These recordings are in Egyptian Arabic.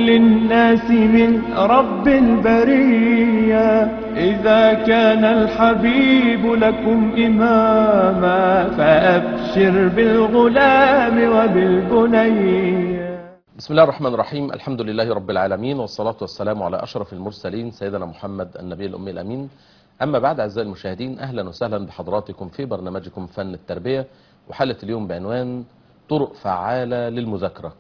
للناس من رب البرية إذا كان الحبيب لكم إماما فأبشر بالغلام وبالبنية بسم الله الرحمن الرحيم الحمد لله رب العالمين والصلاة والسلام على أشرف المرسلين سيدنا محمد النبي الأمي الأمين أما بعد أعزائي المشاهدين أهلا وسهلا بحضراتكم في برنامجكم فن التربية وحلقة اليوم بعنوان طرق فعالة للمذاكرة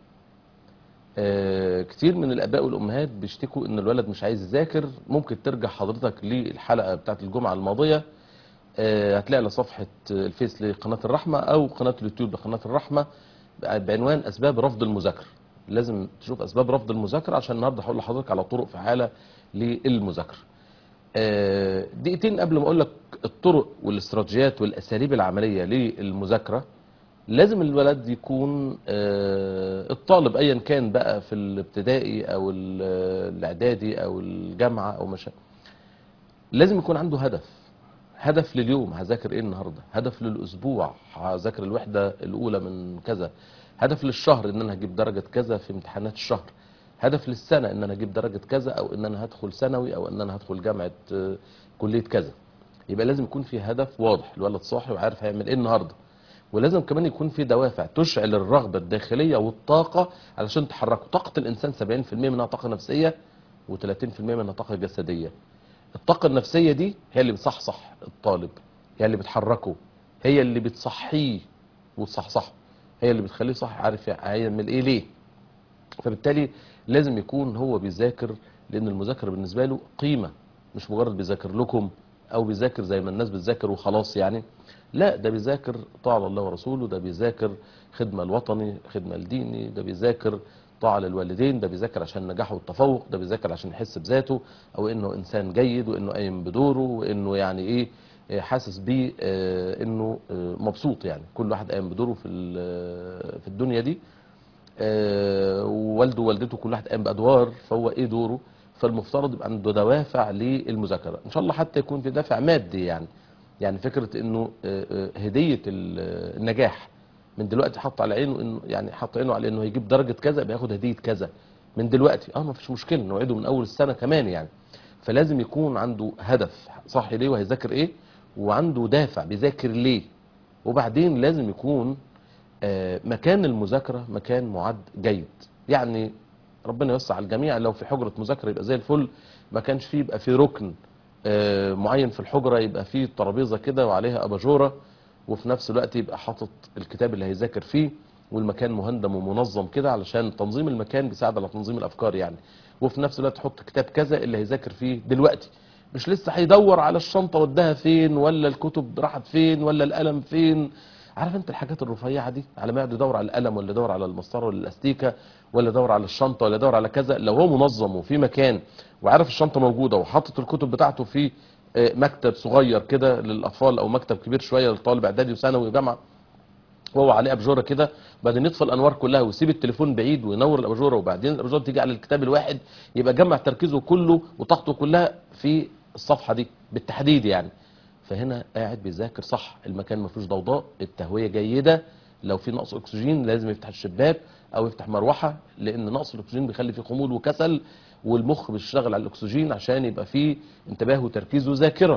آه، كتير من الآباء والأمهات بيشتكوا إن الولد مش عايز يذاكر ممكن ترجع حضرتك للحلقة بتاعت الجمعة الماضية آه، هتلاقي على صفحة الفيس لقناة الرحمة أو قناة اليوتيوب لقناة الرحمة بعنوان أسباب رفض المذاكرة لازم تشوف أسباب رفض المذاكرة عشان النهاردة هقول لحضرتك على طرق فعالة للمذاكرة آه، دقيقتين قبل ما أقول لك الطرق والاستراتيجيات والأساليب العملية للمذاكرة لازم الولد يكون آه، الطالب ايا كان بقى في الابتدائي او ال- الاعدادي او الجامعه او مش لازم يكون عنده هدف هدف لليوم هذاكر ايه النهارده هدف للاسبوع هذاكر الوحده الاولى من كذا هدف للشهر ان انا هجيب درجه كذا في امتحانات الشهر هدف للسنه ان انا اجيب درجه كذا او ان انا هدخل ثانوي او ان انا هدخل جامعه آه، كليه كذا يبقى لازم يكون في هدف واضح الولد صاحي وعارف هيعمل ايه النهارده ولازم كمان يكون في دوافع تشعل الرغبة الداخلية والطاقة علشان تحركه طاقة الإنسان 70% منها طاقة نفسية و30% منها طاقة جسدية الطاقة النفسية دي هي اللي بتصحصح الطالب هي اللي بتحركه هي اللي بتصحيه وتصحصحه هي اللي بتخليه صح عارف هيعمل ايه ليه فبالتالي لازم يكون هو بيذاكر لان المذاكره بالنسبه له قيمه مش مجرد بيذاكر لكم او بيذاكر زي ما الناس بتذاكر وخلاص يعني لا ده بيذاكر طاعه الله ورسوله ده بيذاكر خدمه الوطني خدمه الديني ده بيذاكر طاعه للوالدين ده بيذاكر عشان النجاح والتفوق ده بيذاكر عشان يحس بذاته او انه انسان جيد وانه قايم بدوره وانه يعني ايه آه، حاسس بيه آه، انه آه، مبسوط يعني كل واحد قايم بدوره في ال- في الدنيا دي آه، ووالده ووالدته كل واحد قايم بادوار فهو ايه دوره فالمفترض يبقى عنده دوافع للمذاكره ان شاء الله حتى يكون في دافع مادي يعني يعني فكره انه آه، آه، هديه ال- النجاح من دلوقتي حط على عينه انه يعني حط عينه على انه هيجيب درجه كذا بياخد هديه كذا من دلوقتي اه ما فيش مشكله نوعده من اول السنه كمان يعني فلازم يكون عنده هدف صح ليه وهيذاكر ايه وعنده دافع بيذاكر ليه وبعدين لازم يكون آه، مكان المذاكرة مكان معد جيد يعني ربنا يوسع على الجميع لو في حجرة مذاكرة يبقى زي الفل ما كانش فيه يبقى في ركن آه، معين في الحجرة يبقى فيه ترابيزة كده وعليها أباجورة وفي نفس الوقت يبقى حاطط الكتاب اللي هيذاكر فيه والمكان مهندم ومنظم كده علشان تنظيم المكان بيساعد على تنظيم الأفكار يعني وفي نفس الوقت حط كتاب كذا اللي هيذاكر فيه دلوقتي مش لسه هيدور على الشنطة وداها فين ولا الكتب راحت فين ولا القلم فين عارف انت الحاجات الرفيعه دي على ما يقعد يدور على القلم ولا يدور على المسطره ولا الاستيكه ولا يدور على الشنطه ولا يدور على كذا لو هو منظم وفي مكان وعارف الشنطه موجوده وحاطط الكتب بتاعته في آه، مكتب صغير كده للاطفال او مكتب كبير شويه للطالب اعدادي وثانوي وجامعه وهو عليه اباجوره كده وبعدين يطفي الانوار كلها ويسيب التليفون بعيد وينور الاباجوره وبعدين الاباجوره تيجي على الكتاب الواحد يبقى جمع تركيزه كله وطاقته كلها في الصفحه دي بالتحديد يعني فهنا قاعد بيذاكر صح المكان ما فيهوش ضوضاء التهويه جيده لو في نقص اكسجين لازم يفتح الشباك او يفتح مروحه لان نقص الاكسجين بيخلي فيه خمول وكسل والمخ بيشتغل على الاكسجين عشان يبقى فيه انتباه وتركيز وذاكره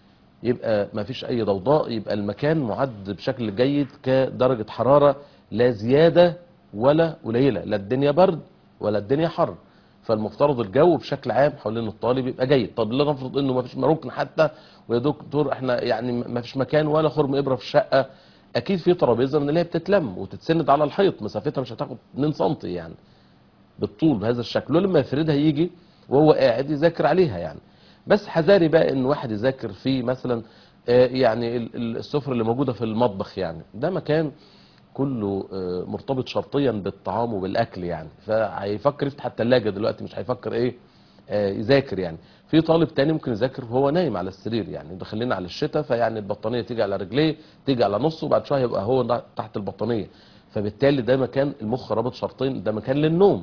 يبقى ما فيش اي ضوضاء يبقى المكان معد بشكل جيد كدرجه حراره لا زياده ولا قليله لا الدنيا برد ولا الدنيا حر فالمفترض الجو بشكل عام حوالين الطالب يبقى جيد طب لا نفرض انه ما فيش ركن حتى ويا دكتور احنا يعني ما فيش مكان ولا خرم ابره في الشقه اكيد في ترابيزه من اللي هي بتتلم وتتسند على الحيط مسافتها مش هتاخد 2 سم يعني بالطول بهذا الشكل ولما يفردها يجي وهو قاعد يذاكر عليها يعني بس حذاري بقى ان واحد يذاكر في مثلا آه، يعني ال- ال- السفرة اللي موجودة في المطبخ يعني ده مكان كله آه، مرتبط شرطيا بالطعام وبالاكل يعني فهيفكر يفتح الثلاجة دلوقتي مش هيفكر ايه آه، يذاكر يعني في طالب تاني ممكن يذاكر وهو نايم على السرير يعني داخلين على الشتاء فيعني البطانية تيجي على رجليه تيجي على نصه وبعد شوية يبقى هو تحت البطانية فبالتالي ده مكان المخ رابط شرطين ده مكان للنوم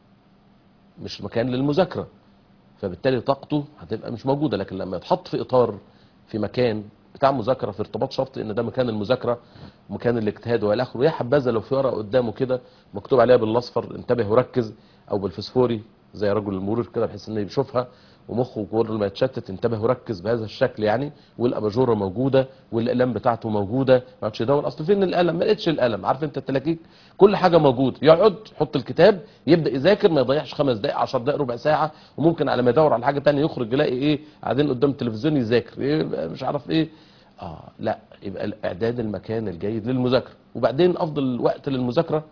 مش مكان للمذاكرة فبالتالي طاقته هتبقى مش موجودة لكن لما يتحط في إطار في مكان بتاع مذاكره في ارتباط شرطي ان ده مكان المذاكره ومكان الاجتهاد والى اخره يا حبذا لو في ورقه قدامه كده مكتوب عليها بالاصفر انتبه وركز او بالفسفوري زي رجل المرور كده بحيث انه يشوفها ومخه كل ما يتشتت انتبه وركز بهذا الشكل يعني والاباجوره موجوده والاقلام بتاعته موجوده ما يقعدش يدور اصل فين القلم ما لقيتش القلم عارف انت التلاكيك كل حاجه موجوده يقعد يحط الكتاب يبدا يذاكر ما يضيعش خمس دقائق 10 دقائق ربع ساعه وممكن على ما يدور على حاجه تانية يخرج يلاقي ايه قاعدين قدام التلفزيون يذاكر إيه مش عارف ايه اه لا يبقى الاعداد المكان الجيد للمذاكره وبعدين افضل وقت للمذاكره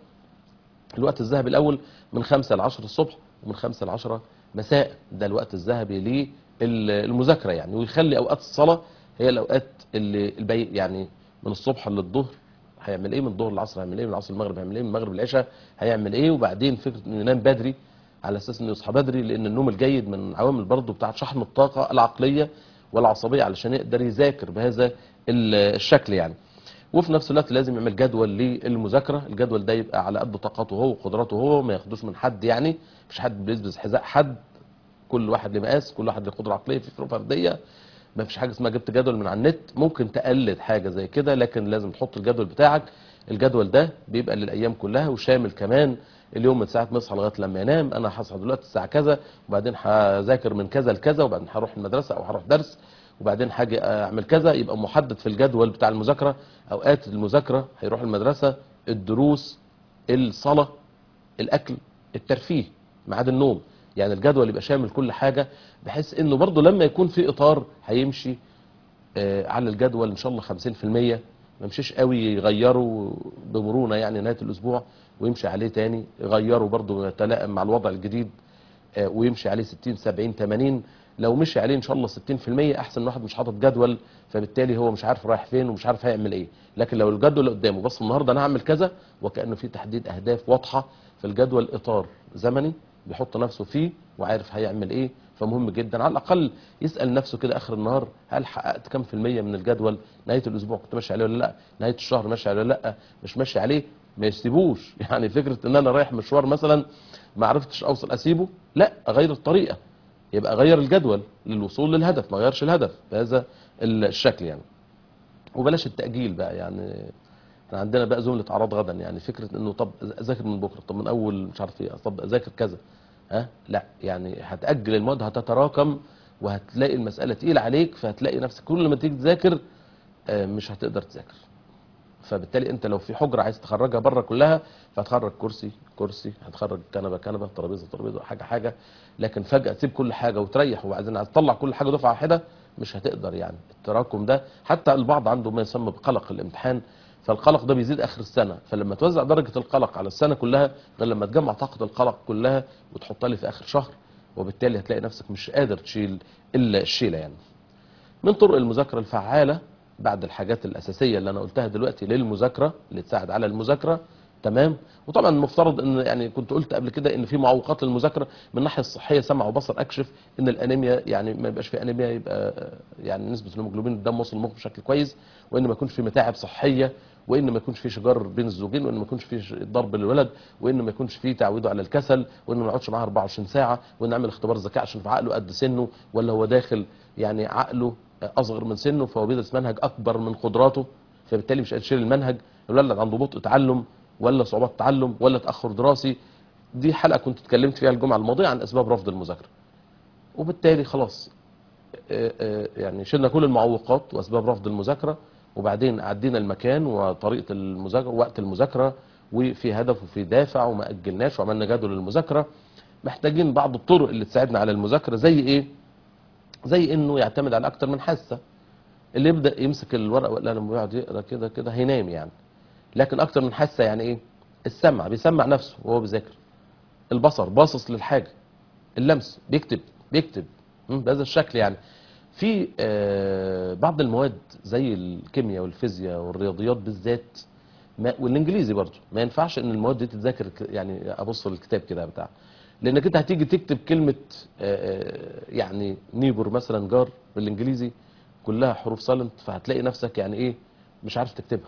الوقت الذهبي الاول من 5 ل 10 الصبح ومن 5 ل 10 مساء ده الوقت الذهبي للمذاكره يعني ويخلي اوقات الصلاه هي الاوقات اللي البي يعني من الصبح للظهر هيعمل ايه من الظهر للعصر هيعمل ايه من العصر للمغرب هيعمل ايه من المغرب للعشاء هيعمل ايه وبعدين فكره انه ينام بدري على اساس انه يصحى بدري لان النوم الجيد من عوامل برضه بتاعه شحن الطاقه العقليه والعصبيه علشان يقدر يذاكر بهذا ال- الشكل يعني وفي نفس الوقت لازم يعمل جدول للمذاكره الجدول ده يبقى على قد طاقته هو وقدراته هو ما ياخدوش من حد يعني مفيش حد بيلبس حذاء حد كل واحد له مقاس كل واحد له قدره عقليه في فروق فرديه ما فيش حاجه اسمها جبت جدول من على النت ممكن تقلد حاجه زي كده لكن لازم تحط الجدول بتاعك الجدول ده بيبقى للايام كلها وشامل كمان اليوم من ساعه ما يصحى لغايه لما ينام انا هصحى دلوقتي الساعه كذا وبعدين هذاكر من كذا لكذا وبعدين هروح المدرسه او هروح درس وبعدين هاجي اعمل كذا يبقى محدد في الجدول بتاع المذاكره اوقات المذاكره هيروح المدرسه الدروس الصلاه الاكل الترفيه ميعاد النوم يعني الجدول يبقى شامل كل حاجه بحيث انه برضه لما يكون في اطار هيمشي آه، على الجدول ان شاء الله 50% ما يمشيش قوي يغيره بمرونه يعني نهايه الاسبوع ويمشي عليه تاني يغيره برضه يتلائم مع الوضع الجديد آه، ويمشي عليه 60 70 80 لو مشي عليه ان شاء الله 60% احسن من واحد مش حاطط جدول فبالتالي هو مش عارف رايح فين ومش عارف هيعمل ايه لكن لو الجدول اللي قدامه بس النهارده انا هعمل كذا وكانه في تحديد اهداف واضحه في الجدول اطار زمني بيحط نفسه فيه وعارف هيعمل ايه فمهم جدا على الاقل يسال نفسه كده اخر النهار هل حققت كام في الميه من الجدول نهايه الاسبوع كنت ماشي عليه ولا لا نهايه الشهر ماشي عليه ولا لا مش ماشي عليه ما يسيبوش يعني فكره ان انا رايح مشوار مثلا ما عرفتش اوصل اسيبه لا اغير الطريقه يبقى غير الجدول للوصول للهدف ما غيرش الهدف بهذا الشكل يعني وبلاش التاجيل بقى يعني احنا عندنا بقى زمله اعراض غدا يعني فكره انه طب اذاكر من بكره طب من اول مش عارف ايه طب اذاكر كذا ها لا يعني هتاجل المواد هتتراكم وهتلاقي المساله تقيله عليك فهتلاقي نفسك كل ما تيجي تذاكر آه، مش هتقدر تذاكر فبالتالي انت لو في حجره عايز تخرجها بره كلها فهتخرج كرسي كرسي هتخرج كنبه كنبه ترابيزه ترابيزه حاجه حاجه لكن فجاه تسيب كل حاجه وتريح وبعدين عايز تطلع كل حاجه دفعه واحده مش هتقدر يعني التراكم ده حتى البعض عنده ما يسمى بقلق الامتحان فالقلق ده بيزيد اخر السنه فلما توزع درجه القلق على السنه كلها غير لما تجمع طاقه القلق كلها وتحطها لي في اخر شهر وبالتالي هتلاقي نفسك مش قادر تشيل الا الشيله يعني من طرق المذاكره الفعاله بعد الحاجات الاساسيه اللي انا قلتها دلوقتي للمذاكره اللي تساعد على المذاكره تمام وطبعا المفترض ان يعني كنت قلت قبل كده ان في معوقات للمذاكره من الناحيه الصحيه سمع وبصر اكشف ان الانيميا يعني ما يبقاش في انيميا يبقى يعني نسبه الهيموجلوبين الدم وصل للمخ بشكل كويس وان ما يكونش في متاعب صحيه وان ما يكونش في شجار بين الزوجين وان ما يكونش في ش- ضرب للولد وان ما يكونش في تعويده على الكسل وان ما يقعدش معاه 24 ساعه وان نعمل اختبار ذكاء عشان في عقله قد سنه ولا هو داخل يعني عقله اصغر من سنه فهو بيدرس منهج اكبر من قدراته فبالتالي مش هتشيل المنهج الولد عنده بطء تعلم ولا صعوبات تعلم ولا تاخر دراسي دي حلقه كنت اتكلمت فيها الجمعه الماضيه عن اسباب رفض المذاكره وبالتالي خلاص آه، آه، يعني شلنا كل المعوقات واسباب رفض المذاكره وبعدين عدينا المكان وطريقه المذاكره ووقت المذاكره وفي هدف وفي دافع وما اجلناش وعملنا جدول المذاكره محتاجين بعض الطرق اللي تساعدنا على المذاكره زي ايه زي انه يعتمد على اكتر من حاسه اللي يبدا يمسك الورقه والقلم ويقعد يقرا كده كده هينام يعني لكن اكتر من حاسه يعني ايه السمع بيسمع نفسه وهو بيذاكر البصر باصص للحاجه اللمس بيكتب بيكتب مم، بهذا الشكل يعني في آه، بعض المواد زي الكيمياء والفيزياء والرياضيات بالذات ما والانجليزي برضه ما ينفعش ان المواد دي تتذاكر ك- يعني ابص للكتاب كده بتاع لانك انت هتيجي تكتب كلمه آه، آه، يعني نيبر مثلا جار بالانجليزي كلها حروف سايلنت فهتلاقي نفسك يعني ايه مش عارف تكتبها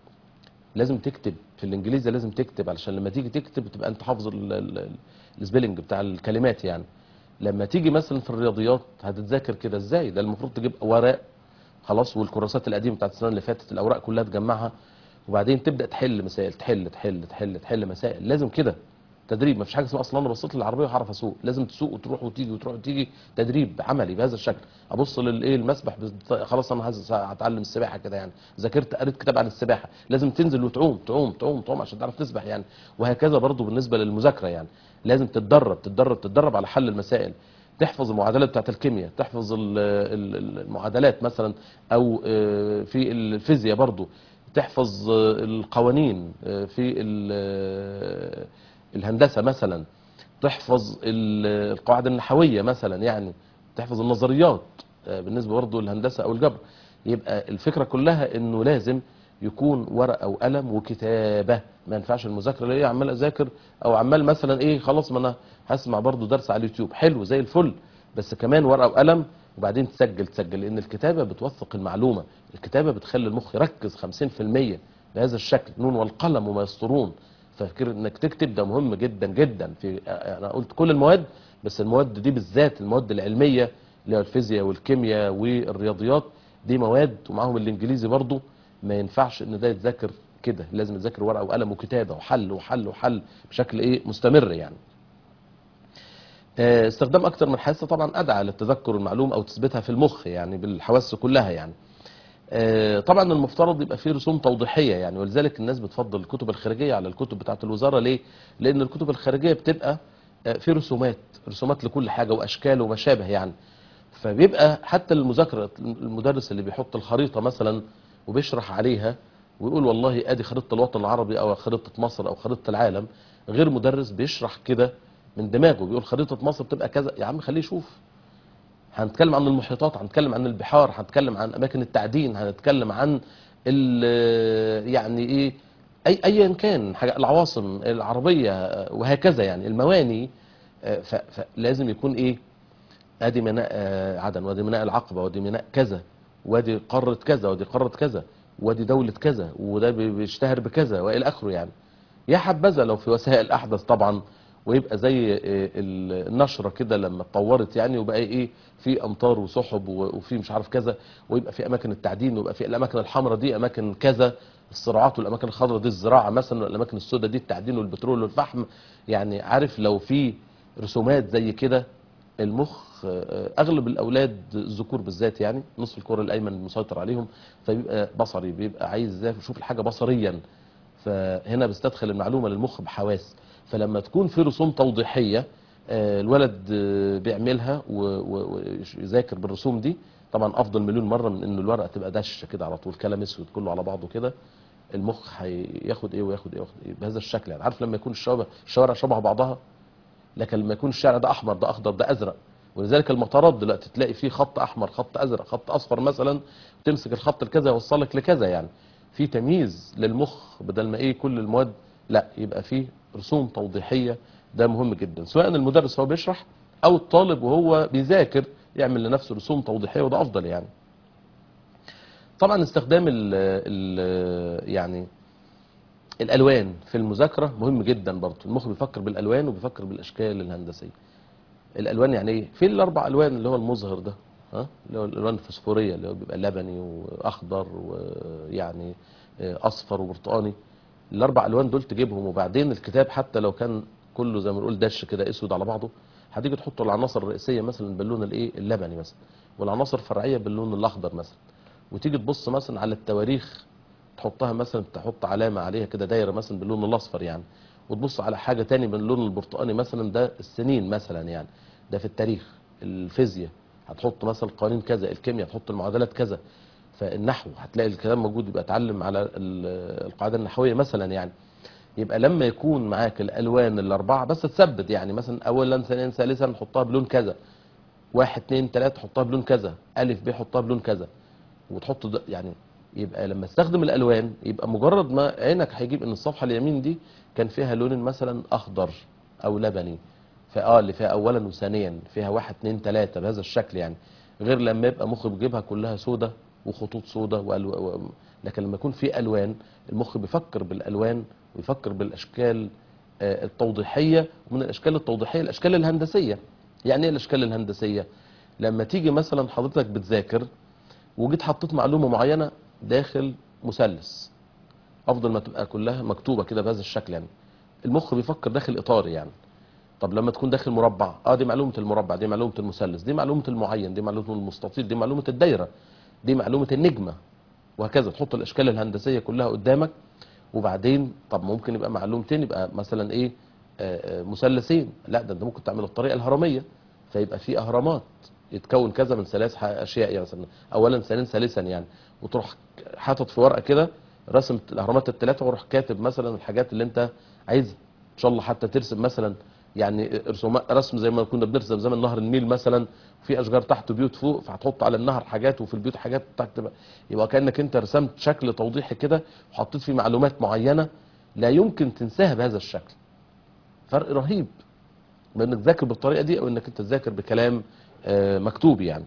لازم تكتب في الانجليزي لازم تكتب علشان لما تيجي تكتب تبقى انت حافظ ال- ال- ال- السبيلنج بتاع الكلمات يعني لما تيجي مثلا في الرياضيات هتتذاكر كده ازاي ده المفروض تجيب ورق خلاص والكراسات القديمه بتاعت السنه اللي فاتت الاوراق كلها تجمعها وبعدين تبدا تحل مسائل تحل تحل تحل تحل مسائل لازم كده تدريب ما فيش حاجه اسمها اصلا انا بصيت للعربيه وهعرف اسوق لازم تسوق وتروح وتيجي وتروح وتيجي تدريب عملي بهذا الشكل ابص للايه المسبح بت- خلاص انا هز- هتعلم السباحه كده يعني ذاكرت قريت كتاب عن السباحه لازم تنزل وتعوم تعوم تعوم تعوم عشان تعرف تسبح يعني وهكذا برضو بالنسبه للمذاكره يعني لازم تتدرب تتدرب تتدرب على حل المسائل تحفظ المعادلات بتاعت الكيمياء تحفظ ال- ال- المعادلات مثلا او آه، في الفيزياء برضو تحفظ آه، القوانين آه، في ال- آه، الهندسه مثلا تحفظ ال- القواعد النحويه مثلا يعني تحفظ النظريات آه، بالنسبه برضه للهندسه او الجبر يبقى الفكره كلها انه لازم يكون ورقه وقلم وكتابه ما ينفعش المذاكره اللي هي عمال اذاكر او عمال مثلا ايه خلاص ما انا هسمع برضه درس على اليوتيوب حلو زي الفل بس كمان ورقه وقلم وبعدين تسجل تسجل لان الكتابه بتوثق المعلومه الكتابه بتخلي المخ يركز 50% بهذا الشكل نون والقلم وما يسطرون ففكر انك تكتب ده مهم جدا جدا في انا قلت كل المواد بس المواد دي بالذات المواد العلميه اللي هي الفيزياء والكيمياء والرياضيات دي مواد ومعاهم الانجليزي برضو ما ينفعش ان ده يتذاكر كده لازم يتذاكر ورقه وقلم وكتابه وحل وحل وحل بشكل ايه مستمر يعني آه، استخدام اكتر من حاسه طبعا ادعى للتذكر المعلومه او تثبيتها في المخ يعني بالحواس كلها يعني آه، طبعا المفترض يبقى فيه رسوم توضيحيه يعني ولذلك الناس بتفضل الكتب الخارجيه على الكتب بتاعه الوزاره ليه؟ لان الكتب الخارجيه بتبقى آه، في رسومات رسومات لكل حاجه واشكال وما شابه يعني فبيبقى حتى المذاكره المدرس اللي بيحط الخريطه مثلا وبيشرح عليها ويقول والله ادي خريطه الوطن العربي او خريطه مصر او خريطه العالم غير مدرس بيشرح كده من دماغه بيقول خريطه مصر بتبقى كذا يا عم خليه يشوف هنتكلم عن المحيطات هنتكلم عن البحار هنتكلم عن اماكن التعدين هنتكلم عن ال- يعني ايه اي ايا كان حاجه العواصم العربيه آه، وهكذا يعني المواني آه، ف- فلازم يكون ايه ادي ميناء آه، عدن وادي ميناء العقبه وادي ميناء كذا وادي قاره كذا وادي قاره كذا وادي دوله كذا وده بي- بيشتهر بكذا والى اخره يعني يا حبذا لو في وسائل احدث طبعا ويبقى زي آه، ال- النشره كده لما اتطورت يعني وبقى ايه في امطار وسحب و- وفي مش عارف كذا ويبقى في اماكن التعدين ويبقى في الاماكن الحمراء دي اماكن كذا الصراعات والاماكن الخضراء دي الزراعه مثلا والاماكن السوداء دي التعدين والبترول والفحم يعني عارف لو في رسومات زي كده المخ آه، اغلب الاولاد الذكور بالذات يعني نصف الكره الايمن مسيطر عليهم فبيبقى بصري بيبقى عايز ازاي يشوف الحاجه بصريا فهنا بيستدخل المعلومه للمخ بحواس فلما تكون في رسوم توضيحيه آه، الولد آه، بيعملها و- و- ويذاكر بالرسوم دي طبعا افضل مليون مره من ان الورقه تبقى دشه كده على طول كلام اسود كله على بعضه كده المخ هياخد ايه وياخد ايه وياخد ايه بهذا الشكل يعني عارف لما يكون الشوارع الشوارع شبه بعضها لكن لما يكون الشارع ده احمر ده اخضر ده ازرق ولذلك المطارات دلوقتي تلاقي فيه خط احمر خط ازرق خط اصفر مثلا تمسك الخط الكذا يوصلك لكذا يعني في تمييز للمخ بدل ما ايه كل المواد لا يبقى فيه رسوم توضيحيه ده مهم جدا سواء المدرس هو بيشرح او الطالب وهو بيذاكر يعمل لنفسه رسوم توضيحيه وده افضل يعني طبعا استخدام ال ال يعني الالوان في المذاكره مهم جدا برضه المخ بيفكر بالالوان وبيفكر بالاشكال الهندسيه الالوان يعني ايه في الاربع الوان اللي هو المظهر ده ها اللي هو الالوان الفسفوريه اللي هو بيبقى لبني واخضر ويعني آه، اصفر وبرتقاني الاربع الوان دول تجيبهم وبعدين الكتاب حتى لو كان كله زي ما بنقول دش كده اسود على بعضه هتيجي تحط العناصر الرئيسيه مثلا باللون الايه اللبني مثلا والعناصر الفرعيه باللون الاخضر مثلا وتيجي تبص مثلا على التواريخ تحطها مثلا تحط علامه عليها كده دايره مثلا باللون الاصفر يعني وتبص على حاجه تاني باللون البرتقاني مثلا ده السنين مثلا يعني ده في التاريخ الفيزياء هتحط مثلا قوانين كذا الكيمياء هتحط المعادلات كذا فالنحو هتلاقي الكلام موجود يبقى اتعلم على ال- القاعده النحويه مثلا يعني يبقى لما يكون معاك الالوان الاربعه بس تثبت يعني مثلا اولا ثانيا ثالثا نحطها بلون كذا واحد اتنين تلاته حطها بلون كذا الف ب حطها بلون كذا وتحط ده يعني يبقى لما استخدم الالوان يبقى مجرد ما عينك هيجيب ان الصفحه اليمين دي كان فيها لون مثلا اخضر او لبني فاه اللي فيها اولا وثانيا فيها واحد اتنين تلاته بهذا الشكل يعني غير لما يبقى مخ بيجيبها كلها سودة وخطوط سودة وألو... و... لكن لما يكون في الوان المخ بيفكر بالالوان ويفكر بالاشكال آه، التوضيحيه ومن الاشكال التوضيحيه الاشكال الهندسيه يعني ايه الاشكال الهندسيه لما تيجي مثلا حضرتك بتذاكر وجيت حطيت معلومه معينه داخل مثلث افضل ما تبقى كلها مكتوبه كده بهذا الشكل يعني المخ بيفكر داخل اطار يعني طب لما تكون داخل مربع اه دي معلومه المربع دي معلومه المثلث دي معلومه المعين دي معلومه المستطيل دي معلومه الدايره دي معلومه النجمه وهكذا تحط الاشكال الهندسيه كلها قدامك وبعدين طب ممكن يبقى معلومتين يبقى مثلا ايه آه، آه، مثلثين لا ده انت ممكن تعمل الطريقه الهرميه فيبقى في اهرامات يتكون كذا من ثلاث ح- اشياء يعني مثلا اولا ثانيا ثالثا يعني وتروح حاطط في ورقه كده رسم الاهرامات الثلاثه وروح كاتب مثلا الحاجات اللي انت عايزها ان شاء الله حتى ترسم مثلا يعني ارسم رسم زي ما كنا بنرسم زمان نهر النيل مثلا في اشجار تحت بيوت فوق فهتحط على النهر حاجات وفي البيوت حاجات تحت بقى. يبقى كانك انت رسمت شكل توضيحي كده وحطيت فيه معلومات معينه لا يمكن تنساها بهذا الشكل فرق رهيب بين انك تذاكر بالطريقه دي او انك انت تذاكر بكلام آه، مكتوب يعني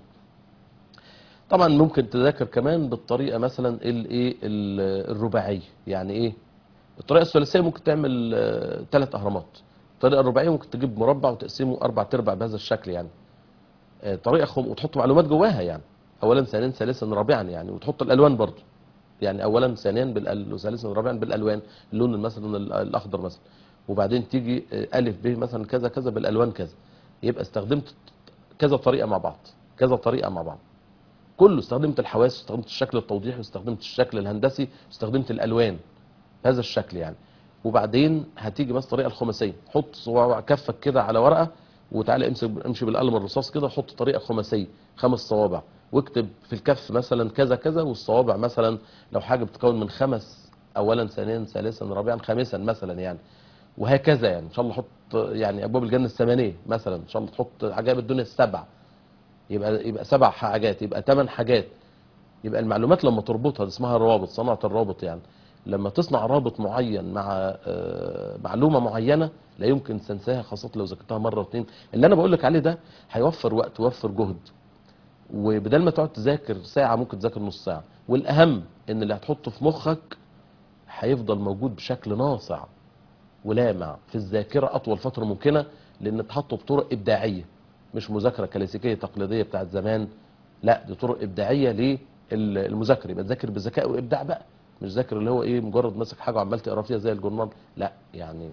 طبعا ممكن تذاكر كمان بالطريقه مثلا الايه ال- الرباعيه يعني ايه الطريقه الثلاثيه ممكن تعمل ثلاث اهرامات الطريقه الرباعيه ممكن تجيب مربع وتقسمه اربع ارباع بهذا الشكل يعني آه، طريقه خم... وتحط معلومات جواها يعني اولا ثانيا ثالثا رابعا يعني وتحط الالوان برضو يعني اولا ثانيا بالال... وثالثا رابعا بالالوان اللون مثلا ال- الاخضر مثلا وبعدين تيجي آه، الف ب مثلا كذا كذا بالالوان كذا يبقى استخدمت كذا طريقه مع بعض كذا طريقه مع بعض كله استخدمت الحواس واستخدمت الشكل التوضيحي واستخدمت الشكل الهندسي واستخدمت الالوان هذا الشكل يعني وبعدين هتيجي بس الطريقه الخماسيه حط صواع كفك كده على ورقه وتعالى امسك امشي بالقلم الرصاص كده حط طريقه خماسيه خمس صوابع واكتب في الكف مثلا كذا كذا والصوابع مثلا لو حاجه بتتكون من خمس اولا ثانيا ثالثا رابعا خامسا مثلا يعني وهكذا يعني ان شاء الله حط يعني ابواب الجنه الثمانيه مثلا ان شاء الله تحط عجائب الدنيا السبع يبقى يبقى سبع حاجات يبقى ثمان حاجات يبقى المعلومات لما تربطها دي اسمها روابط صناعه الرابط يعني لما تصنع رابط معين مع آه، معلومه معينه لا يمكن تنساها خاصه لو ذاكرتها مره واثنين اللي انا بقول لك عليه ده هيوفر وقت ويوفر جهد وبدل ما تقعد تذاكر ساعه ممكن تذاكر نص ساعه والاهم ان اللي هتحطه في مخك هيفضل موجود بشكل ناصع ولامع في الذاكره اطول فتره ممكنه لان اتحطوا بطرق ابداعيه مش مذاكره كلاسيكيه تقليديه بتاعت زمان لا دي طرق ابداعيه للمذاكره يبقى تذاكر بذكاء وابداع بقى مش ذاكر اللي هو ايه مجرد ماسك حاجه وعمال تقرا فيها زي الجورنال لا يعني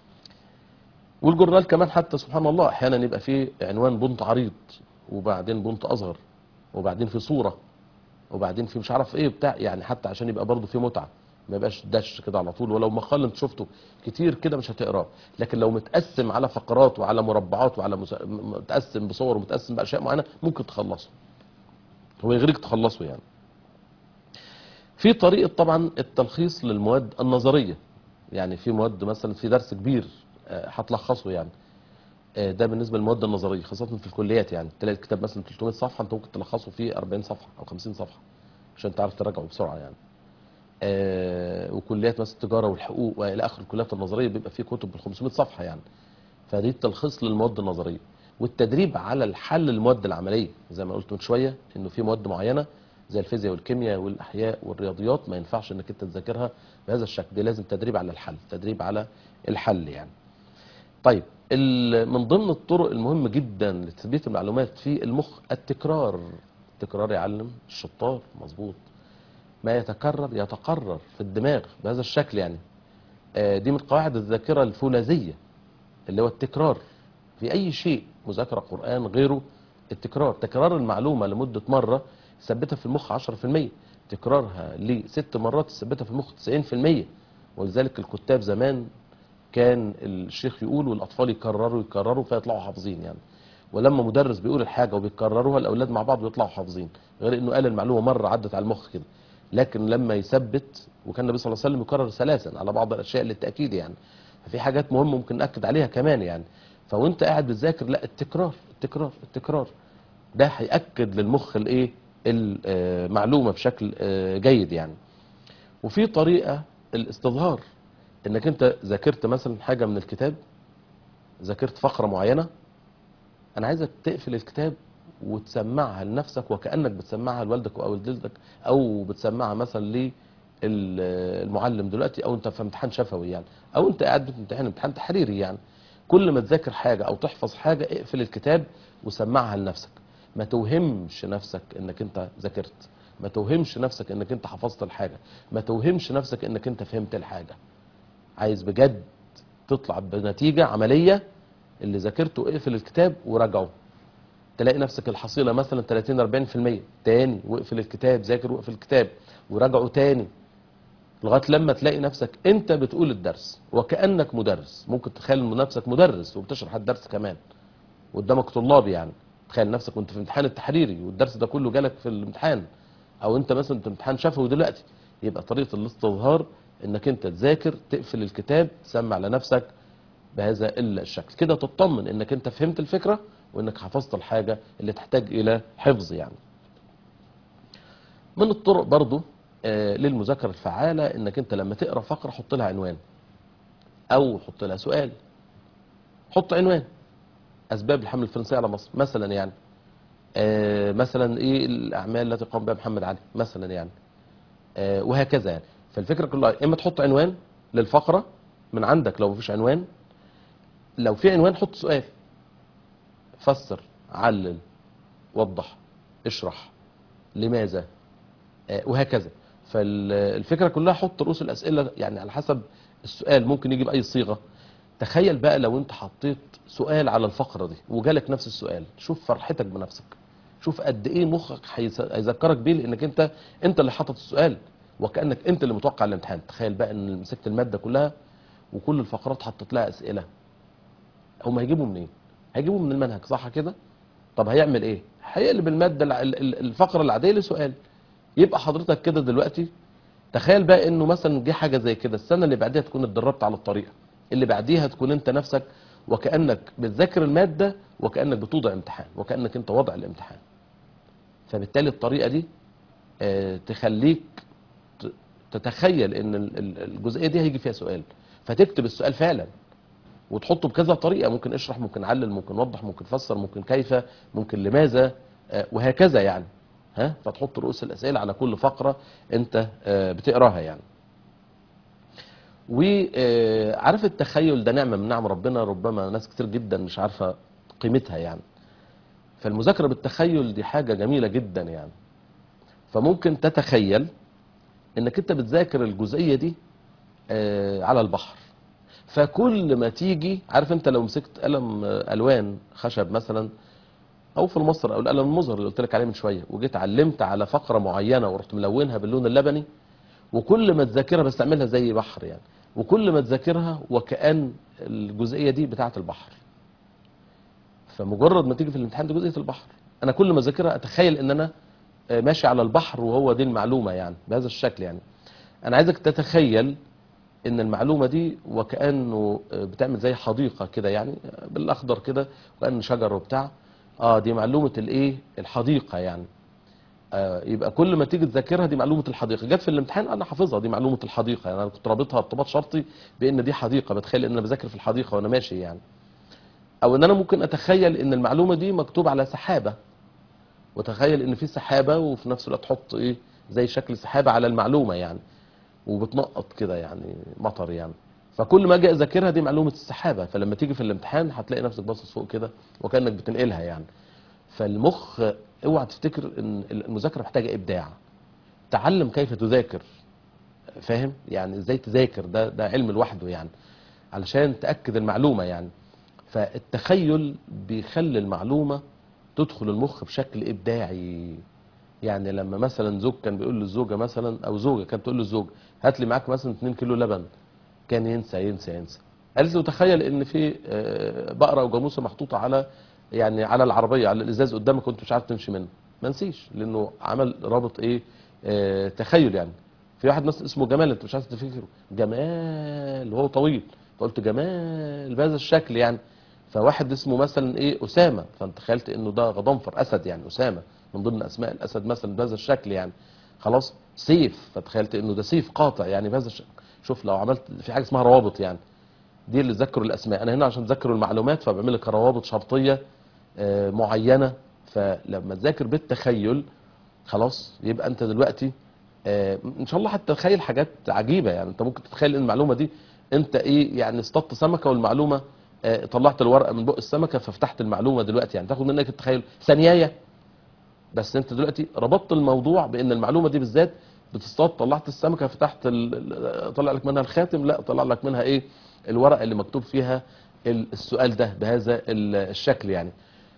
والجورنال كمان حتى سبحان الله احيانا يبقى فيه عنوان بنط عريض وبعدين بنط اصغر وبعدين في صوره وبعدين في مش عارف ايه بتاع يعني حتى عشان يبقى برضه في متعه ما يبقاش دش كده على طول ولو مقال انت شفته كتير كده مش هتقراه لكن لو متقسم على فقرات وعلى مربعات وعلى مس... م- متقسم بصور ومتقسم باشياء معينه ممكن تخلصه هو يغريك تخلصه يعني في طريقه طبعا التلخيص للمواد النظريه يعني في مواد مثلا في درس كبير آه، هتلخصه يعني آه، ده بالنسبه للمواد النظريه خاصه في الكليات يعني تلاقي الكتاب مثلا 300 صفحه انت ممكن تلخصه في 40 صفحه او 50 صفحه عشان تعرف تراجعه بسرعه يعني آه، وكليات مثلا التجاره والحقوق والى اخر الكليات النظريه بيبقى فيه كتب بال 500 صفحه يعني فدي التلخيص للمواد النظريه والتدريب على الحل المواد العمليه زي ما قلت من شويه انه في مواد معينه زي الفيزياء والكيمياء والاحياء والرياضيات ما ينفعش انك انت تذاكرها بهذا الشكل دي لازم تدريب على الحل تدريب على الحل يعني طيب ال- من ضمن الطرق المهمه جدا لتثبيت المعلومات في المخ التكرار التكرار يعلم الشطار مظبوط ما يتكرر يتقرر في الدماغ بهذا الشكل يعني آه، دي من قواعد الذاكرة الفولاذية اللي هو التكرار في أي شيء مذاكرة قرآن غيره التكرار تكرار المعلومة لمدة مرة ثبتها في المخ 10% تكرارها لست مرات ثبتها في المخ 90% ولذلك الكتاب زمان كان الشيخ يقول والأطفال يكرروا يكرروا فيطلعوا حافظين يعني ولما مدرس بيقول الحاجة وبيكرروها الأولاد مع بعض بيطلعوا حافظين غير إنه قال المعلومة مرة عدت على المخ كده لكن لما يثبت وكان النبي صلى الله عليه وسلم يكرر ثلاثا على بعض الاشياء للتاكيد يعني ففي حاجات مهمه ممكن ناكد عليها كمان يعني فوانت قاعد بتذاكر لا التكرار التكرار التكرار ده هياكد للمخ الايه المعلومه بشكل آه، جيد يعني وفي طريقه الاستظهار انك انت ذاكرت مثلا حاجه من الكتاب ذاكرت فقره معينه انا عايزك تقفل الكتاب وتسمعها لنفسك وكانك بتسمعها لوالدك او لجدك او بتسمعها مثلا للمعلم دلوقتي او انت في امتحان شفوي يعني او انت قاعد بتمتحن امتحان تحريري يعني كل ما تذاكر حاجه او تحفظ حاجه اقفل الكتاب وسمعها لنفسك ما توهمش نفسك انك انت ذاكرت ما توهمش نفسك انك انت حفظت الحاجه ما توهمش نفسك انك انت فهمت الحاجه عايز بجد تطلع بنتيجه عمليه اللي ذاكرته اقفل الكتاب وراجعه تلاقي نفسك الحصيله مثلا 30 40% تاني واقفل الكتاب ذاكر واقفل الكتاب وراجعه تاني لغايه لما تلاقي نفسك انت بتقول الدرس وكانك مدرس ممكن تخيل إن نفسك مدرس وبتشرح الدرس كمان قدامك طلاب يعني تخيل نفسك وانت في امتحان التحريري والدرس ده كله جالك في الامتحان او انت مثلا في امتحان شفوي دلوقتي يبقى طريقه الاستظهار انك انت تذاكر تقفل الكتاب تسمع لنفسك بهذا الشكل كده تطمن انك انت فهمت الفكره وانك حفظت الحاجه اللي تحتاج الى حفظ يعني من الطرق برضو آه، للمذاكره الفعاله انك انت لما تقرا فقره حط لها عنوان او حط لها سؤال حط عنوان اسباب الحمله الفرنسيه على مصر مثلا يعني آه، مثلا ايه الاعمال التي قام بها محمد علي مثلا يعني آه، وهكذا يعني فالفكره كلها اما تحط عنوان للفقره من عندك لو مفيش عنوان لو في عنوان حط سؤال فسر علل وضح اشرح لماذا آه، وهكذا فالفكره كلها حط رؤوس الاسئله يعني على حسب السؤال ممكن يجي باي صيغه تخيل بقى لو انت حطيت سؤال على الفقره دي وجالك نفس السؤال شوف فرحتك بنفسك شوف قد ايه مخك هيس- هيذكرك بيه لانك انت انت اللي حاطط السؤال وكانك انت اللي متوقع الامتحان تخيل بقى ان مسكت الماده كلها وكل الفقرات حطيت لها اسئله هم هيجيبوا منين هيجيبوا من المنهج صح كده طب هيعمل ايه هيقلب الماده الع- ال- ال- الفقره العاديه لسؤال يبقى حضرتك كده دلوقتي تخيل بقى انه مثلا جه حاجه زي كده السنه اللي بعديها تكون اتدربت على الطريقه اللي بعديها تكون انت نفسك وكانك بتذاكر الماده وكانك بتوضع امتحان وكانك انت وضع الامتحان فبالتالي الطريقه دي آه، تخليك ت- تتخيل ان ال- ال- الجزئيه دي هيجي فيها سؤال فتكتب السؤال فعلا وتحطه بكذا طريقه ممكن اشرح ممكن علل ممكن وضح ممكن فسر ممكن كيف ممكن لماذا آه، وهكذا يعني ها فتحط رؤوس الاسئله على كل فقره انت آه، بتقراها يعني وعارف التخيل ده نعمه من نعم ربنا ربما ناس كتير جدا مش عارفه قيمتها يعني فالمذاكره بالتخيل دي حاجه جميله جدا يعني فممكن تتخيل انك انت بتذاكر الجزئيه دي آه، على البحر فكل ما تيجي عارف انت لو مسكت قلم آه، الوان خشب مثلا او في المصر او القلم المظهر اللي قلت لك عليه من شويه وجيت علمت على فقره معينه ورحت ملونها باللون اللبني وكل ما تذاكرها بس تعملها زي بحر يعني وكل ما تذاكرها وكأن الجزئيه دي بتاعه البحر فمجرد ما تيجي في الامتحان دي جزئيه البحر انا كل ما اذاكرها اتخيل ان انا آه، ماشي على البحر وهو دي المعلومه يعني بهذا الشكل يعني انا عايزك تتخيل ان المعلومه دي وكانه آه، بتعمل زي حديقه كده يعني آه، بالاخضر كده وكان شجر وبتاع اه دي معلومه الايه الحديقه يعني آه يبقى كل ما تيجي تذاكرها دي معلومه الحديقه جت في الامتحان انا حافظها دي معلومه الحديقه يعني انا كنت رابطها ارتباط شرطي بان دي حديقه بتخيل ان انا بذاكر في الحديقه وانا ماشي يعني او ان انا ممكن اتخيل ان المعلومه دي مكتوب على سحابه وتخيل ان في سحابه وفي نفس الوقت تحط ايه زي شكل سحابه على المعلومه يعني وبتنقط كده يعني مطر يعني فكل ما اجي اذاكرها دي معلومه السحابه فلما تيجي في الامتحان هتلاقي نفسك باصص فوق كده وكانك بتنقلها يعني فالمخ اوعى تفتكر ان المذاكره محتاجه ابداع تعلم كيف تذاكر فاهم يعني ازاي تذاكر ده ده علم لوحده يعني علشان تاكد المعلومه يعني فالتخيل بيخلي المعلومه تدخل المخ بشكل ابداعي يعني لما مثلا زوج كان بيقول للزوجه مثلا او زوجه كانت تقول للزوج هات لي معاك مثلا 2 كيلو لبن كان ينسى ينسى ينسى قالت له تخيل ان في آه، بقره وجاموسه محطوطه على يعني على العربيه على الازاز قدامك وانت مش عارف تمشي منه ما نسيش لانه عمل رابط ايه آه، تخيل يعني في واحد مثلا اسمه جمال انت مش عارف تفتكره جمال وهو طويل فقلت جمال بهذا الشكل يعني فواحد اسمه مثلا ايه اسامه فانت تخيلت انه ده غضنفر اسد يعني اسامه من ضمن اسماء الاسد مثلا بهذا الشكل يعني خلاص سيف فتخيلت انه ده سيف قاطع يعني بهذا الشكل شوف لو عملت في حاجه اسمها روابط يعني دي اللي ذكروا الاسماء انا هنا عشان تذكروا المعلومات فبعمل لك روابط شرطيه آه، معينه فلما تذاكر بالتخيل خلاص يبقى انت دلوقتي آه، ان شاء الله هتتخيل حاجات عجيبه يعني انت ممكن تتخيل ان المعلومه دي انت ايه يعني اصطدت سمكه والمعلومه آه، طلعت الورقه من بق السمكه ففتحت المعلومه دلوقتي يعني تاخد منك التخيل ثانيايه بس انت دلوقتي ربطت الموضوع بان المعلومه دي بالذات بتصطاد طلعت السمكه فتحت ال- ال- طلع لك منها الخاتم لا طلع لك منها ايه الورقه اللي مكتوب فيها ال- السؤال ده بهذا ال- الشكل يعني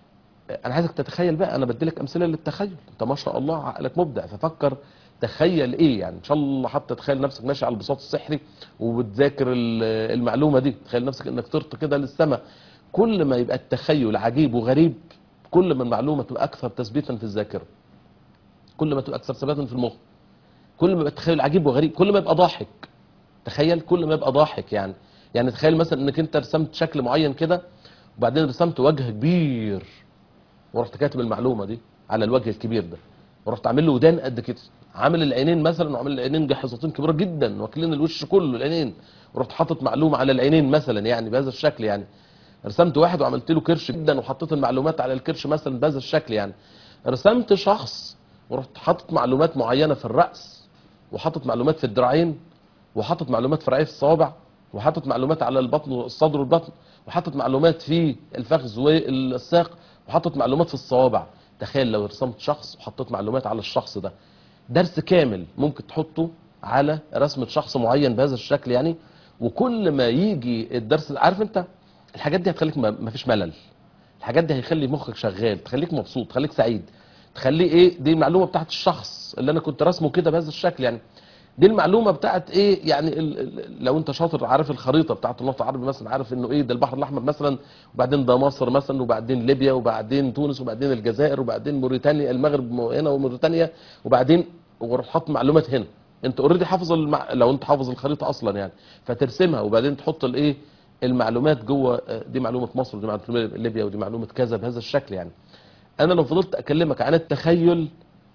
انا عايزك تتخيل بقى انا بديلك امثله للتخيل انت ما شاء الله عقلك مبدع ففكر تخيل ايه يعني ان شاء الله حتى تخيل نفسك ماشي على البساط السحري وبتذاكر ال- المعلومه دي تخيل نفسك انك طرت كده للسماء كل ما يبقى التخيل عجيب وغريب كل ما المعلومه تبقى اكثر تثبيتا في الذاكره كل ما تبقى اكثر ثباتا في المخ كل ما يبقى التخيل عجيب وغريب كل ما يبقى ضاحك تخيل كل ما يبقى ضاحك يعني يعني تخيل مثلا انك انت رسمت شكل معين كده وبعدين رسمت وجه كبير ورحت كاتب المعلومه دي على الوجه الكبير ده ورحت عامل له ودان قد كده عامل العينين مثلا وعامل العينين جحظتين كبار جدا واكلين الوش كله العينين ورحت حاطط معلومه على العينين مثلا يعني بهذا الشكل يعني رسمت واحد وعملت له كرش جدا وحطيت المعلومات على الكرش مثلا بهذا الشكل يعني رسمت شخص ورحت حاطط معلومات معينه في الراس وحاطط معلومات في الدراعين وحاطط معلومات فرعيه في الصوابع وحاطط معلومات على البطن والصدر والبطن وحاطط معلومات في الفخذ والساق وحاطط معلومات في الصوابع تخيل لو رسمت شخص وحطيت معلومات على الشخص ده درس كامل ممكن تحطه على رسمة شخص معين بهذا الشكل يعني وكل ما يجي الدرس عارف انت الحاجات دي هتخليك ما ما فيش ملل الحاجات دي هيخلي مخك شغال تخليك مبسوط تخليك سعيد تخليه ايه دي المعلومه بتاعت الشخص اللي انا كنت راسمه كده بهذا الشكل يعني دي المعلومه بتاعت ايه يعني ال ال لو انت شاطر عارف الخريطه بتاعت الوطن العربي مثلا عارف انه ايه ده البحر الاحمر مثلا وبعدين ده مصر مثلا وبعدين ليبيا وبعدين تونس وبعدين الجزائر وبعدين موريتانيا المغرب هنا وموريتانيا وبعدين وروح حاط معلومات هنا انت اوريدي حافظ المع... لو انت حافظ الخريطه اصلا يعني فترسمها وبعدين تحط الايه المعلومات جوه آه، دي معلومه مصر ودي معلومه ليبيا ودي معلومه كذا بهذا الشكل يعني انا لو فضلت اكلمك عن التخيل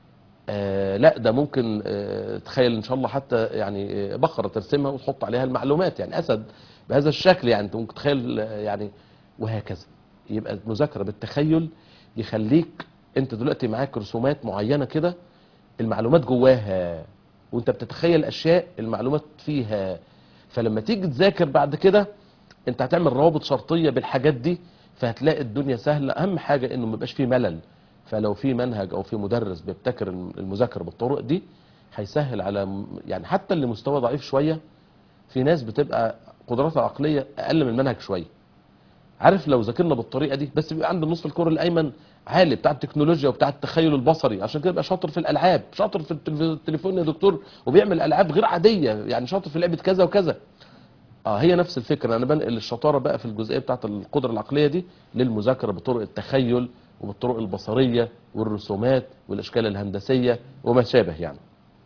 آه لا ده ممكن آه تخيل ان شاء الله حتى يعني آه، بقره ترسمها وتحط عليها المعلومات يعني اسد بهذا الشكل يعني انت ممكن تخيل آه، يعني وهكذا يبقى المذاكره بالتخيل يخليك انت دلوقتي معاك رسومات معينه كده المعلومات جواها وانت بتتخيل اشياء المعلومات فيها فلما تيجي تذاكر بعد كده انت هتعمل روابط شرطيه بالحاجات دي فهتلاقي الدنيا سهله اهم حاجه انه ما يبقاش فيه ملل فلو في منهج او في مدرس بيبتكر المذاكره بالطرق دي هيسهل على م- يعني حتى اللي مستوى ضعيف شويه في ناس بتبقى قدراتها العقليه اقل من المنهج شويه عارف لو ذاكرنا بالطريقه دي بس بيبقى عنده النصف الكره الايمن عالي بتاع التكنولوجيا وبتاع التخيل البصري عشان كده يبقى شاطر في الالعاب شاطر في التلف- التليفون يا دكتور وبيعمل العاب غير عاديه يعني شاطر في لعبه كذا وكذا اه هي نفس الفكره انا بنقل الشطاره بقى في الجزئيه بتاعت القدره العقليه دي للمذاكره بطرق التخيل وبالطرق البصريه والرسومات والاشكال الهندسيه وما شابه يعني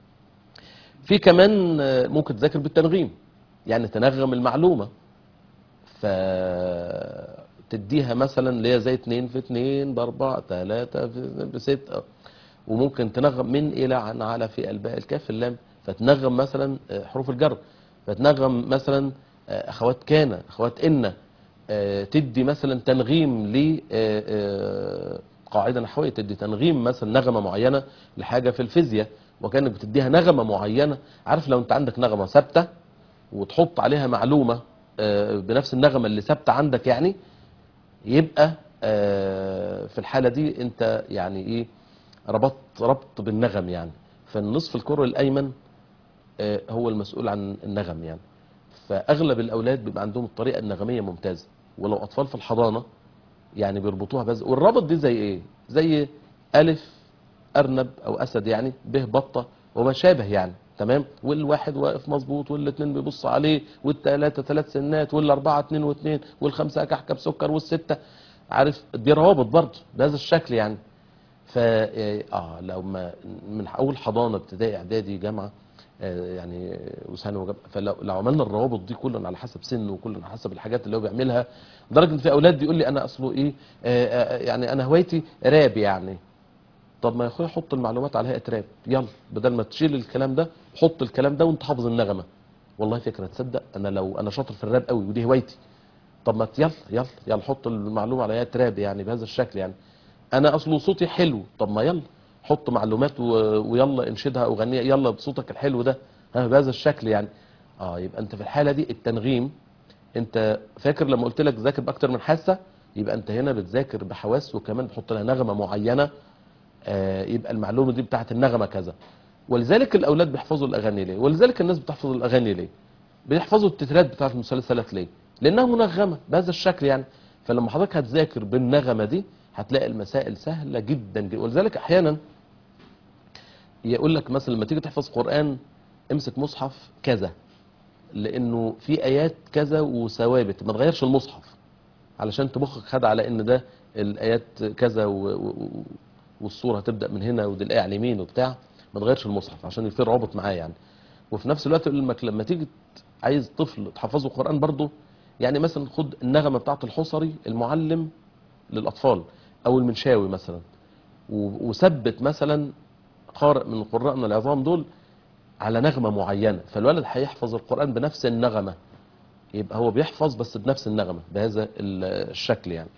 في كمان آه، ممكن تذاكر بالتنغيم يعني تنغم المعلومه فتديها مثلا اللي هي زي 2 في 2 باربعة 3 في بستة وممكن تنغم من الى عن على في الباء الكاف اللام فتنغم مثلا آه، حروف الجر فتنغم مثلا آه، اخوات كان اخوات ان آه، تدي مثلا تنغيم ل آه، آه، قاعده نحويه تدي تنغيم مثلا نغمه معينه لحاجه في الفيزياء وكانك بتديها نغمه معينه عارف لو انت عندك نغمه ثابته وتحط عليها معلومه آه، بنفس النغمه اللي ثابته عندك يعني يبقى آه، في الحاله دي انت يعني ايه ربطت ربط بالنغم يعني فالنصف الكرة الايمن آه، هو المسؤول عن النغم يعني فاغلب الاولاد بيبقى عندهم الطريقه النغميه ممتازه ولو اطفال في الحضانه يعني بيربطوها بس والربط دي زي ايه زي الف ارنب او اسد يعني به بطه وما شابه يعني تمام والواحد واقف مظبوط والاثنين بيبص عليه والثلاثه ثلاث سنات والاربعه اثنين واثنين والخمسه كحكه بسكر والسته عارف دي روابط برضه بهذا الشكل يعني فا اه لو ما من اول حضانه ابتدائي اعدادي جامعه آه، يعني وثانوي وجامعة، فلو لو عملنا الروابط دي كلها على حسب سنه وكل على حسب الحاجات اللي هو بيعملها لدرجه ان في اولاد يقول لي انا اصله ايه آه، آه، يعني انا هوايتي راب يعني طب ما يا اخويا حط المعلومات على هيئه راب يلا بدل ما تشيل الكلام ده حط الكلام ده وانت حافظ النغمه والله فكره تصدق انا لو انا شاطر في الراب قوي ودي هوايتي طب ما ت- يلا يلا يلا حط المعلومه على هيئه راب يعني بهذا الشكل يعني انا اصله صوتي حلو طب ما يلا حط معلومات و... ويلا انشدها او غنيها يلا بصوتك الحلو ده ها بهذا الشكل يعني اه يبقى انت في الحاله دي التنغيم انت فاكر لما قلت لك ذاكر باكتر من حاسه يبقى انت هنا بتذاكر بحواس وكمان بتحط لها نغمه معينه آه، يبقى المعلومه دي بتاعت النغمه كذا ولذلك الاولاد بيحفظوا الاغاني ليه ولذلك الناس بتحفظ الاغاني ليه بيحفظوا التترات بتاعت المسلسلات ليه لانها منغمه بهذا الشكل يعني فلما حضرتك هتذاكر بالنغمه دي هتلاقي المسائل سهله جدا جدا ولذلك احيانا يقول لك مثلا لما تيجي تحفظ قران امسك مصحف كذا لانه في ايات كذا وثوابت ما تغيرش المصحف علشان تمخك خد على ان ده الايات كذا و... و... والصوره هتبدا من هنا ودي الايه على اليمين وبتاع ما تغيرش المصحف عشان يصير رابط معاه يعني وفي نفس الوقت يقول لك لما تيجي عايز طفل تحفظه قران برضه يعني مثلا خد النغمه بتاعت الحصري المعلم للاطفال او المنشاوي مثلا و- وثبت مثلا قارئ من قراءنا العظام دول على نغمه معينه فالولد هيحفظ القران بنفس النغمه يبقى هو بيحفظ بس بنفس النغمه بهذا ال- الشكل يعني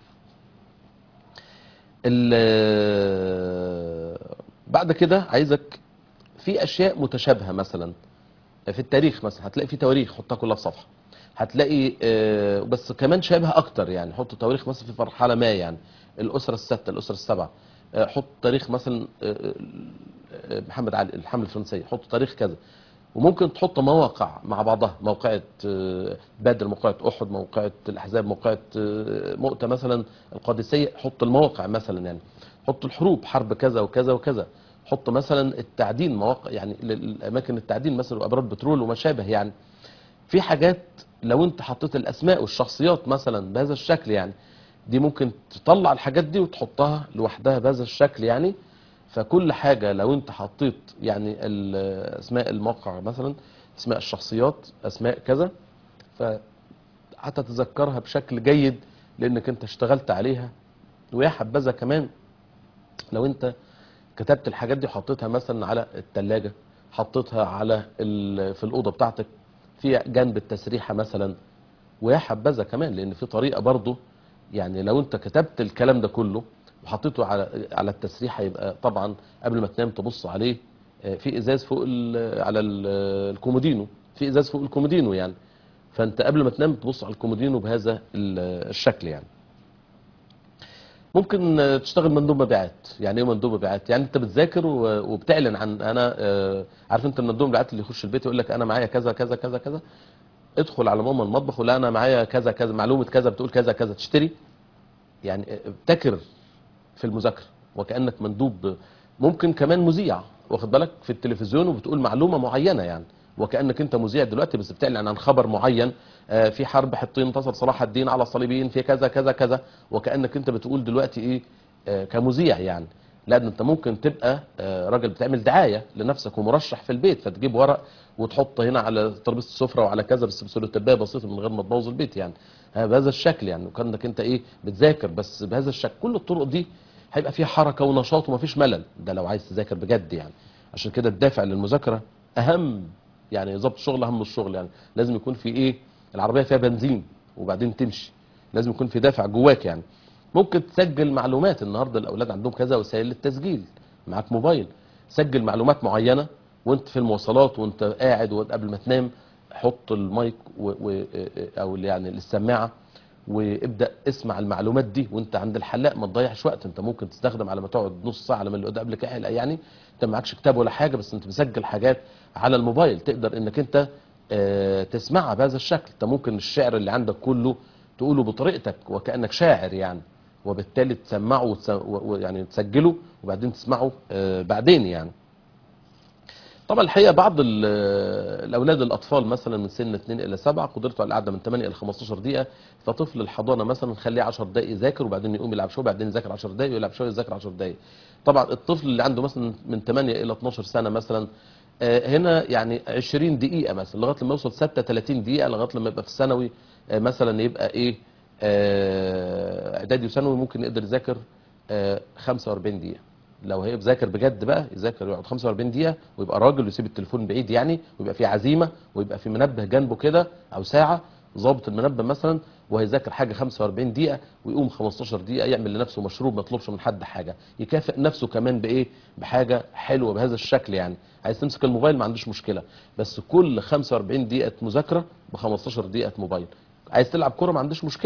ال- بعد كده عايزك في اشياء متشابهه مثلا في التاريخ مثلا هتلاقي في تواريخ حطها كلها في صفحه هتلاقي آه، بس كمان شابه اكتر يعني حط تواريخ مثلا في مرحله ما يعني الاسره السته الاسره السبعه آه، حط تاريخ مثلا آه، آه، محمد علي الحمله الفرنسيه حط تاريخ كذا وممكن تحط مواقع مع بعضها موقعة آه، بدر موقعة أحد موقعة الأحزاب موقعة آه، مؤتة مثلا القادسية حط المواقع مثلا يعني حط الحروب حرب كذا وكذا وكذا حط مثلا التعدين مواقع يعني الأماكن التعدين مثلا وأبراج بترول وما شابه يعني في حاجات لو انت حطيت الاسماء والشخصيات مثلا بهذا الشكل يعني دي ممكن تطلع الحاجات دي وتحطها لوحدها بهذا الشكل يعني فكل حاجة لو انت حطيت يعني ال- اسماء الموقع مثلا اسماء الشخصيات اسماء كذا فهتتذكرها بشكل جيد لانك انت اشتغلت عليها ويا حبذا كمان لو انت كتبت الحاجات دي وحطيتها مثلا على التلاجة حطيتها على ال- في الأوضة بتاعتك في جنب التسريحة مثلا ويا حبذا كمان لأن في طريقة برضو يعني لو انت كتبت الكلام ده كله وحطيته على على التسريحة يبقى طبعا قبل ما تنام تبص عليه آه، في ازاز فوق ال- على ال- الكومودينو في ازاز فوق الكومودينو يعني فانت قبل ما تنام تبص على الكومودينو بهذا ال- الشكل يعني ممكن آه، تشتغل مندوب مبيعات يعني ايه مندوب مبيعات يعني انت بتذاكر و- وبتعلن عن انا آه، عارف انت المندوب المبيعات اللي يخش البيت يقول لك انا معايا كذا كذا كذا كذا ادخل على ماما المطبخ ولا انا معايا كذا كذا معلومه كذا بتقول كذا كذا تشتري يعني ابتكر في المذاكره وكانك مندوب ممكن كمان مذيع واخد بالك في التلفزيون وبتقول معلومه معينه يعني وكانك انت مذيع دلوقتي بس بتعلن عن خبر معين آه، في حرب حطين انتصر صلاح الدين على الصليبيين في كذا كذا كذا وكانك انت بتقول دلوقتي ايه آه، كمذيع يعني لا ده انت ممكن تبقى آه، راجل بتعمل دعايه لنفسك ومرشح في البيت فتجيب ورق وتحط هنا على ترابيزه السفره وعلى كذا بس بسلوتبايه بسيطه من غير ما تبوظ البيت يعني آه، بهذا الشكل يعني وكانك انت ايه بتذاكر بس بهذا الشكل كل الطرق دي هيبقى فيها حركه ونشاط ومفيش ملل ده لو عايز تذاكر بجد يعني عشان كده الدافع للمذاكره اهم يعني ضبط الشغل اهم من الشغل يعني لازم يكون في ايه العربيه فيها بنزين وبعدين تمشي لازم يكون في دافع جواك يعني ممكن تسجل معلومات النهارده الاولاد عندهم كذا وسائل للتسجيل معاك موبايل سجل معلومات معينه وانت في المواصلات وانت قاعد وقبل ما تنام حط المايك و... و... او يعني السماعه وابدا اسمع المعلومات دي وانت عند الحلاق ما تضيعش وقت انت ممكن تستخدم على ما تقعد نص ساعه لما اللي قبلك يحلق يعني انت معكش كتاب ولا حاجه بس انت مسجل حاجات على الموبايل تقدر انك انت آه، تسمعها بهذا الشكل انت ممكن الشعر اللي عندك كله تقوله بطريقتك وكانك شاعر يعني وبالتالي تسمعه وتس- و- ويعني تسجله وبعدين تسمعه آه، بعدين يعني طبعا الحقيقه بعض ال- الاولاد الاطفال مثلا من سن 2 الى 7 قدرته على القعده من 8 الى 15 دقيقه فطفل الحضانه مثلا نخليه 10 دقائق يذاكر وبعدين يقوم يلعب شويه وبعدين يذاكر 10 دقائق ويلعب شويه يذاكر 10 دقائق طبعا الطفل اللي عنده مثلا من 8 الى 12 سنه مثلا آه، هنا يعني 20 دقيقه مثلا لغايه لما يوصل ثابته 30 دقيقه لغايه لما يبقى في الثانوي آه، مثلا يبقى ايه آه، اعدادي وثانوي ممكن يقدر يذاكر آه، 45 دقيقه لو هي بذاكر بجد بقى يذاكر يقعد 45 دقيقه ويبقى راجل ويسيب التليفون بعيد يعني ويبقى في عزيمه ويبقى في منبه جنبه كده او ساعه ظابط المنبه مثلا وهيذاكر حاجه 45 دقيقه ويقوم 15 دقيقه يعمل لنفسه مشروب ما يطلبش من حد حاجه يكافئ نفسه كمان بايه بحاجه حلوه بهذا الشكل يعني عايز تمسك الموبايل ما عندوش مشكله بس كل 45 دقيقه مذاكره ب 15 دقيقه موبايل عايز تلعب كوره ما عندوش مشكله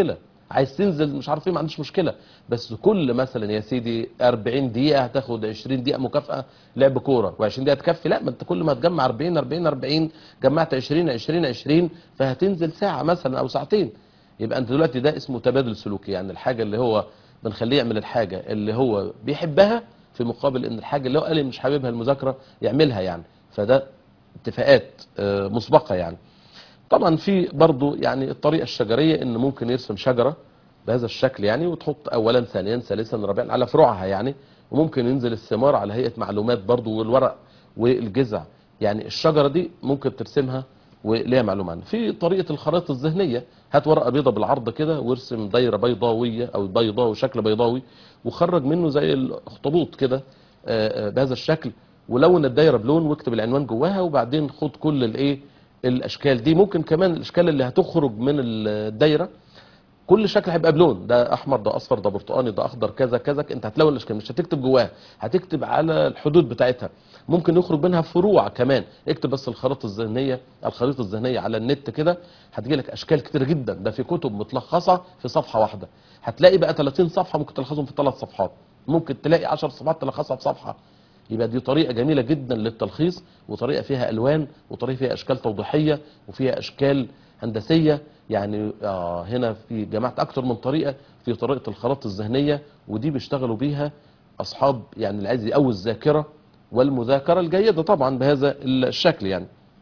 عايز تنزل مش عارف ايه ما عنديش مشكله بس كل مثلا يا سيدي 40 دقيقه هتاخد 20 دقيقه مكافاه لعب كوره و20 دقيقه تكفي لا ما انت كل ما تجمع 40 40 40 جمعت 20 20 20 فهتنزل ساعه مثلا او ساعتين يبقى انت دلوقتي ده اسمه تبادل سلوكي يعني الحاجه اللي هو بنخليه يعمل الحاجه اللي هو بيحبها في مقابل ان الحاجه اللي هو قال مش حاببها المذاكره يعملها يعني فده اتفاقات آه، مسبقه يعني طبعا في برضو يعني الطريقه الشجريه ان ممكن يرسم شجره بهذا الشكل يعني وتحط اولا ثانيا ثالثا رابعا على فروعها يعني وممكن ينزل الثمار على هيئه معلومات برضو والورق والجذع يعني الشجره دي ممكن ترسمها وليها معلومه عنها في طريقه الخرائط الذهنيه هات ورقه بيضه بالعرض كده وارسم دايره بيضاويه او بيضاوي شكل بيضاوي وخرج منه زي الاخطبوط كده آه، آه، بهذا الشكل ولون الدايره بلون واكتب العنوان جواها وبعدين خد كل الايه الاشكال دي ممكن كمان الاشكال اللي هتخرج من الدايره كل شكل هيبقى بلون ده احمر ده اصفر ده برتقاني ده اخضر كذا كذا انت هتلون الاشكال مش هتكتب جواها هتكتب على الحدود بتاعتها ممكن يخرج منها فروع كمان اكتب بس الخريطه الذهنيه الخريطه الذهنيه على النت كده هتجي لك اشكال كتير جدا ده في كتب متلخصه في صفحه واحده هتلاقي بقى 30 صفحه ممكن تلخصهم في ثلاث صفحات ممكن تلاقي 10 صفحات تلخصها في صفحه يبقى دي طريقه جميله جدا للتلخيص وطريقه فيها الوان وطريقه فيها اشكال توضيحيه وفيها اشكال هندسيه يعني آه هنا في جماعه اكتر من طريقه في طريقه الخرائط الذهنيه ودي بيشتغلوا بيها اصحاب يعني اللي عايز يقوي الذاكره والمذاكره الجيده طبعا بهذا الشكل يعني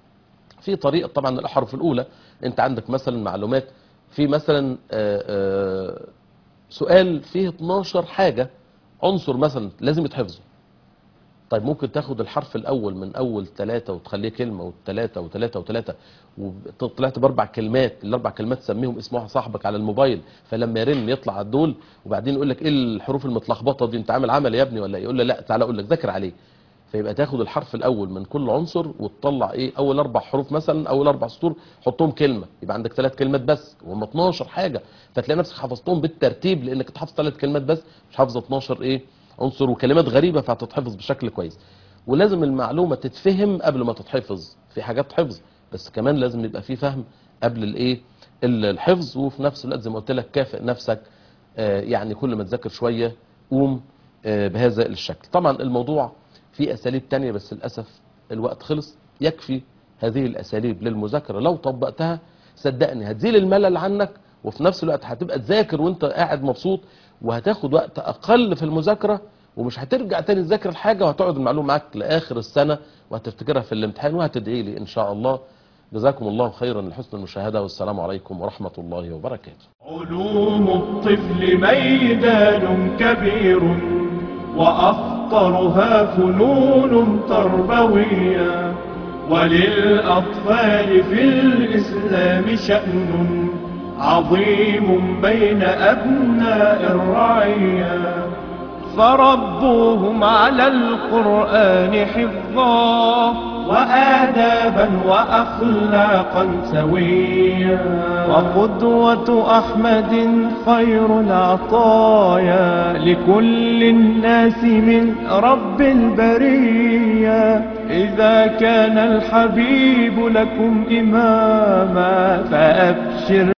في طريقه طبعا الاحرف الاولى انت عندك مثلا معلومات في مثلا آه، آه، سؤال فيه 12 حاجه عنصر مثلا لازم يتحفظوا طيب ممكن تاخد الحرف الاول من اول ثلاثة وتخليه كلمة والثلاثة وثلاثة وثلاثة وطلعت باربع كلمات الاربع كلمات تسميهم اسم واحد صاحبك على الموبايل فلما يرن يطلع على الدول وبعدين يقول لك ايه الحروف المتلخبطة دي انت عامل عمل يا ابني ولا إيه؟ يقول له لا تعالى اقول لك ذاكر عليه فيبقى تاخد الحرف الاول من كل عنصر وتطلع ايه اول اربع حروف مثلا اول اربع سطور حطهم كلمه يبقى عندك ثلاث كلمات بس وهم 12 حاجه فتلاقي نفسك حفظتهم بالترتيب لانك انت حافظ ثلاث كلمات بس مش حافظ 12 ايه عنصر وكلمات غريبه فهتتحفظ بشكل كويس ولازم المعلومه تتفهم قبل ما تتحفظ في حاجات حفظ بس كمان لازم يبقى في فهم قبل الايه الحفظ وفي نفس الوقت زي ما قلت لك كافئ نفسك آه، يعني كل ما تذاكر شويه قوم آه، بهذا الشكل طبعا الموضوع في اساليب تانية بس للاسف الوقت خلص يكفي هذه الاساليب للمذاكره لو طبقتها صدقني هتزيل الملل عنك وفي نفس الوقت هتبقى تذاكر وانت قاعد مبسوط وهتاخد وقت اقل في المذاكره ومش هترجع تاني تذاكر الحاجه وهتقعد المعلومه معاك لاخر السنه وهتفتكرها في الامتحان وهتدعي لي ان شاء الله جزاكم الله خيرا لحسن المشاهده والسلام عليكم ورحمه الله وبركاته علوم الطفل ميدان كبير وأخطرها فنون تربوية وللأطفال في الإسلام شأن عظيم بين أبناء الرعية فربوهم على القرآن حفظا وآدابا وأخلاقا سويا وقدوة أحمد خير العطايا لكل الناس من رب البرية إذا كان الحبيب لكم إماما فأبشر